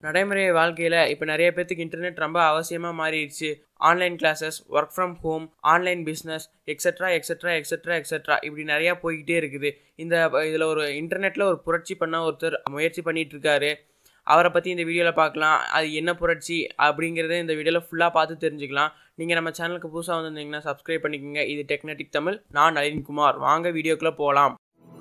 நடைமுறை வாழ்க்கையில் இப்போ நிறைய பேர்த்துக்கு இன்டர்நெட் ரொம்ப அவசியமாக மாறிடுச்சு online classes work from home online business extra extra extra extra இப்படி நிறையா போய்கிட்டே இருக்குது இந்த இதில் ஒரு இன்டர்நெட்டில் ஒரு புரட்சி பண்ண ஒருத்தர் முயற்சி பண்ணிட்டு இருக்காரு அவரை பற்றி இந்த வீடியோவில் பார்க்கலாம் அது என்ன புரட்சி அப்படிங்கிறத இந்த வீடியோவில் ஃபுல்லாக பார்த்து தெரிஞ்சுக்கலாம் நீங்கள் நம்ம சேனலுக்கு புதுசாக வந்திருந்தீங்கன்னா சப்ஸ்கிரைப் பண்ணிக்கோங்க இது டெக்னட்டிக் தமிழ் நான் நளின்குமார் வாங்க வீடியோக்குள்ளே போகலாம்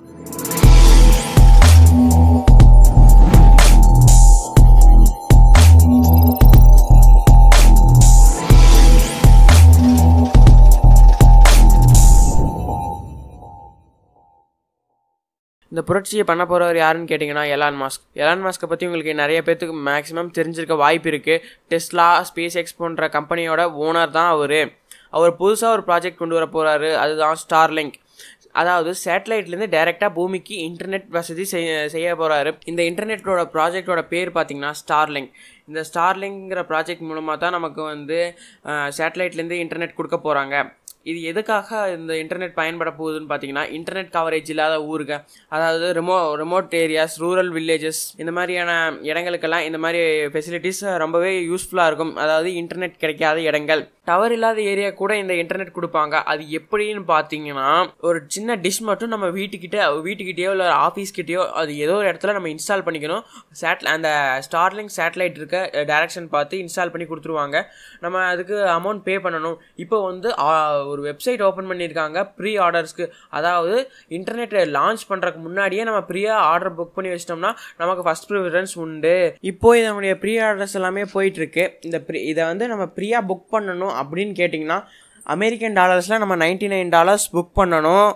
இந்த புரட்சியை பண்ண போகிறவர் யாருன்னு கேட்டிங்கன்னா எலான் மாஸ்க் எலான் மாஸ்க்கை பற்றி உங்களுக்கு நிறைய பேர்த்துக்கு மேக்ஸிமம் தெரிஞ்சிருக்க வாய்ப்பு இருக்குது டெஸ்லா ஸ்பேஸ் எக்ஸ் போன்ற கம்பெனியோட ஓனர் தான் அவர் அவர் புதுசாக ஒரு ப்ராஜெக்ட் கொண்டு வர போகிறாரு அதுதான் ஸ்டார்லிங்க் அதாவது சேட்டலைட்லேருந்து டைரெக்டாக பூமிக்கு இன்டர்நெட் வசதி செய்ய செய்ய போகிறாரு இந்த இன்டர்நெட்டோட ப்ராஜெக்டோட பேர் பார்த்தீங்கன்னா ஸ்டார்லிங்க் இந்த ஸ்டார்லிங்கிற ப்ராஜெக்ட் மூலமாக தான் நமக்கு வந்து சேட்டலைட்லேருந்து இன்டர்நெட் கொடுக்க போகிறாங்க இது எதுக்காக இந்த இன்டர்நெட் பயன்பட போகுதுன்னு பார்த்தீங்கன்னா இன்டர்நெட் கவரேஜ் இல்லாத ஊருங்க அதாவது remo remote areas rural villages இந்த மாதிரியான இடங்களுக்கெல்லாம் இந்த மாதிரி ஃபெசிலிட்டிஸ் ரொம்பவே யூஸ்ஃபுல்லாக இருக்கும் அதாவது இன்டர்நெட் கிடைக்காத இடங்கள் டவர் இல்லாத ஏரியா கூட இந்த இன்டர்நெட் கொடுப்பாங்க அது எப்படின்னு பார்த்தீங்கன்னா ஒரு சின்ன டிஷ் மட்டும் நம்ம வீட்டுக்கிட்ட வீட்டுக்கிட்டேயோ இல்லை ஆஃபீஸ்கிட்டேயோ அது ஏதோ ஒரு இடத்துல நம்ம இன்ஸ்டால் பண்ணிக்கணும் சேட் அந்த ஸ்டார்லிங் சேட்டலைட் இருக்க டைரக்ஷன் பார்த்து இன்ஸ்டால் பண்ணி கொடுத்துருவாங்க நம்ம அதுக்கு அமௌண்ட் பே பண்ணணும் இப்போ வந்து ஒரு வெப்சைட் ஓப்பன் பண்ணியிருக்காங்க ப்ரீ ஆர்டர்ஸ்க்கு அதாவது இன்டர்நெட் லான்ச் பண்ணுறதுக்கு முன்னாடியே நம்ம ப்ரீயாக ஆர்டர் புக் பண்ணி வச்சிட்டோம்னா நமக்கு ஃபஸ்ட் ப்ரிஃபரன்ஸ் உண்டு இப்போ இதனுடைய ப்ரீ ஆர்டர்ஸ் எல்லாமே போயிட்டுருக்கு இந்த ப்ரீ இதை வந்து நம்ம ப்ரீயாக புக் பண்ணணும் அப்படின்னு கேட்டிங்கன்னா அமெரிக்கன் டாலர்ஸில் நம்ம நைன்டி நைன் டாலர்ஸ் புக் பண்ணணும்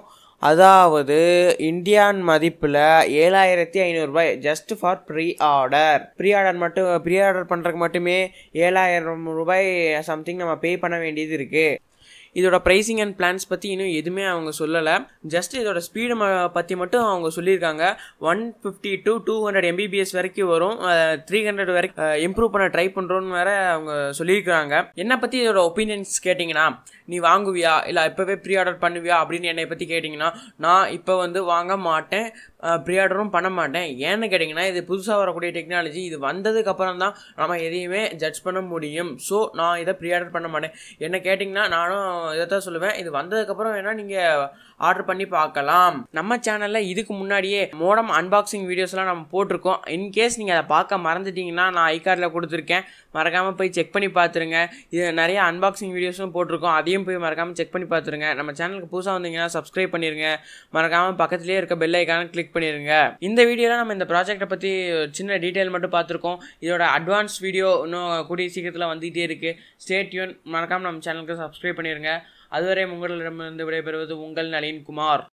அதாவது இந்தியான் மதிப்பில் ஏழாயிரத்தி ஐநூறுரூபாய் just for pre order pre order மட்டும் ப்ரீ ஆர்டர் பண்ணுறதுக்கு மட்டுமே ஏழாயிரம் ரூபாய் சம்திங் நம்ம பே பண்ண வேண்டியது இருக்குது இதோட ப்ரைஸிங் அண்ட் பிளான்ஸ் பற்றி இன்னும் எதுவுமே அவங்க சொல்லலை ஜஸ்ட் இதோட ஸ்பீடு பற்றி மட்டும் அவங்க சொல்லியிருக்காங்க one fifty to two hundred Mbps வரைக்கும் வரும் த்ரீ ஹண்ட்ரட் வரைக்கும் இம்ப்ரூவ் பண்ண ட்ரை பண்ணுறோன்னு வேற அவங்க சொல்லியிருக்கிறாங்க என்னை பற்றி இதோட ஒப்பீனியன்ஸ் கேட்டிங்கன்னா நீ வாங்குவியா இல்லை இப்போவே ப்ரீ ஆர்டர் பண்ணுவியா அப்படின்னு என்னை பற்றி கேட்டிங்கன்னா நான் இப்போ வந்து வாங்க மாட்டேன் ப்ரீ ஆர்டரும் பண்ண மாட்டேன் ஏன்னு கேட்டிங்கன்னா இது புதுசாக வரக்கூடிய டெக்னாலஜி இது வந்ததுக்கப்புறம் தான் நம்ம எதையுமே ஜட்ஜ் பண்ண முடியும் ஸோ நான் இதை ப்ரீ ஆர்டர் பண்ண மாட்டேன் என்ன கேட்டிங்கன்னா நானும் இதை தான் சொல்லுவேன் இது வந்ததுக்கப்புறம் வேணால் நீங்கள் ஆர்டர் பண்ணி பார்க்கலாம் நம்ம சேனலில் இதுக்கு முன்னாடியே மோடம் அன்பாக்சிங் வீடியோஸ்லாம் நம்ம போட்டிருக்கோம் இன்கேஸ் நீங்கள் அதை பார்க்க மறந்துட்டீங்கன்னா நான் ஐ கார்டில் கொடுத்துருக்கேன் மறக்காமல் போய் செக் பண்ணி பார்த்துருங்க இது நிறைய அன்பாக்சிங் வீடியோஸும் போட்டிருக்கோம் அதையும் போய் மறக்காமல் செக் பண்ணி பார்த்துருங்க நம்ம சேனலுக்கு புதுசாக வந்தீங்கன்னா சப்ஸ்கிரைப் பண்ணிடுங்க மறக்காமல் பக்கத்துலேயே இருக்க பெல் ஐக்கான கிளிக் பண்ணிடுங்க இந்த வீடியோவில் நம்ம இந்த ப்ராஜெக்டை பற்றி சின்ன டீட்டெயில் மட்டும் பார்த்துருக்கோம் இதோட அட்வான்ஸ் வீடியோ இன்னும் கூடிய சீக்கிரத்தில் வந்துகிட்டே இருக்குது ஸ்டேட்யூன் மறக்காமல் நம்ம சேனலுக்கு சப்ஸ்கிரைப் பண்ணிடுங்க அதுவரை உங்களிடமிருந்து விடைபெறுவது உங்கள் நளின் குமார்